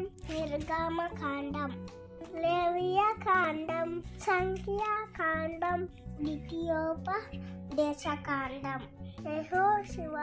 నిర్గమకాండం లేవియకాండం సంఖ్యాకాండం ద్వితీయోపదేశకాండం యెహోషువ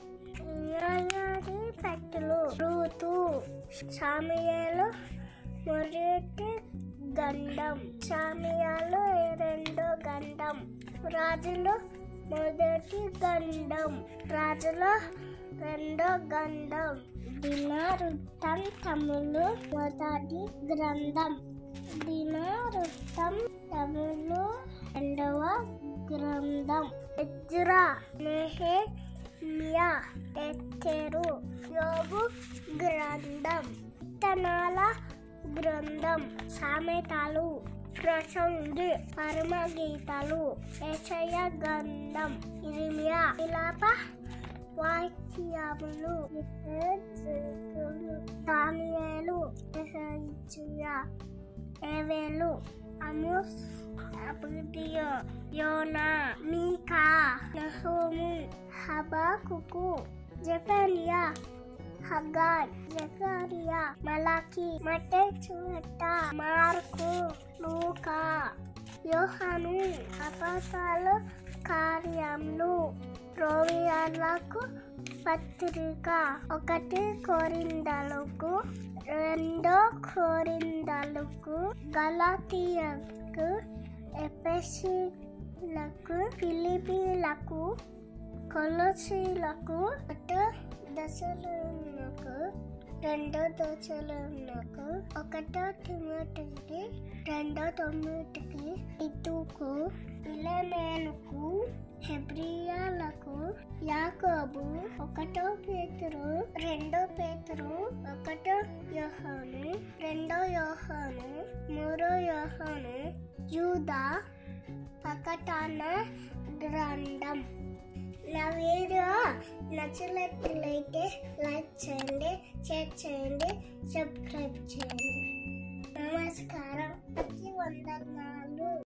న్యాయాధిపతులు రూతు సామియేలు మొదటి గండం సామియాలు రెండో గండం రాజులు మొదటి గండం రాజుల రెండో గండం దినవృత్తం తమిళ మొదటి గ్రంథం దినవృత్తం తమిళ రెండవ గ్రంథం ఎజ్రా నెహెమియా ఎత్తెరు యోబు గ్రంథం విత్తనాల గ్రంథం సామెతలు ప్రసంగి పరమ గీతాలు యశయ గంధం ఇరిమియా విలాప వాక్యములు దానియేలు యెహోషువ, ఏవేలు అమోస్ అబిదియో యోనా మీకా నహూము హబాకుకు జెఫనియా హగాయ్ జకరియా మలాకి మటే చూట మార్కు లూకా యోహాను అపసాలు కార్యములు రోమియాలకు పత్రిక ఒకటి కోరిందలకు రెండో కోరిందలకు గలాతీయకు ఎపెసిలకు ఫిలిపీలకు కొలసీలకు ఒకటో దశలకు రెండో దశలకు ఒకటో తిమోటికి రెండో తొమ్మిదికి ఇతుకు ఇలమేలుకు హెబ్రియాలకు యాకోబు ఒకటో పేతురు రెండో పేతురు ఒకటో యోహాను రెండో యోహాను మూడో యోహాను యూదా ప్రకటన గ్రంథం నా వీడియో నచ్చినట్లయితే లైక్ చేయండి షేర్ చేయండి సబ్స్క్రైబ్ చేయండి నమస్కారం వందనాలు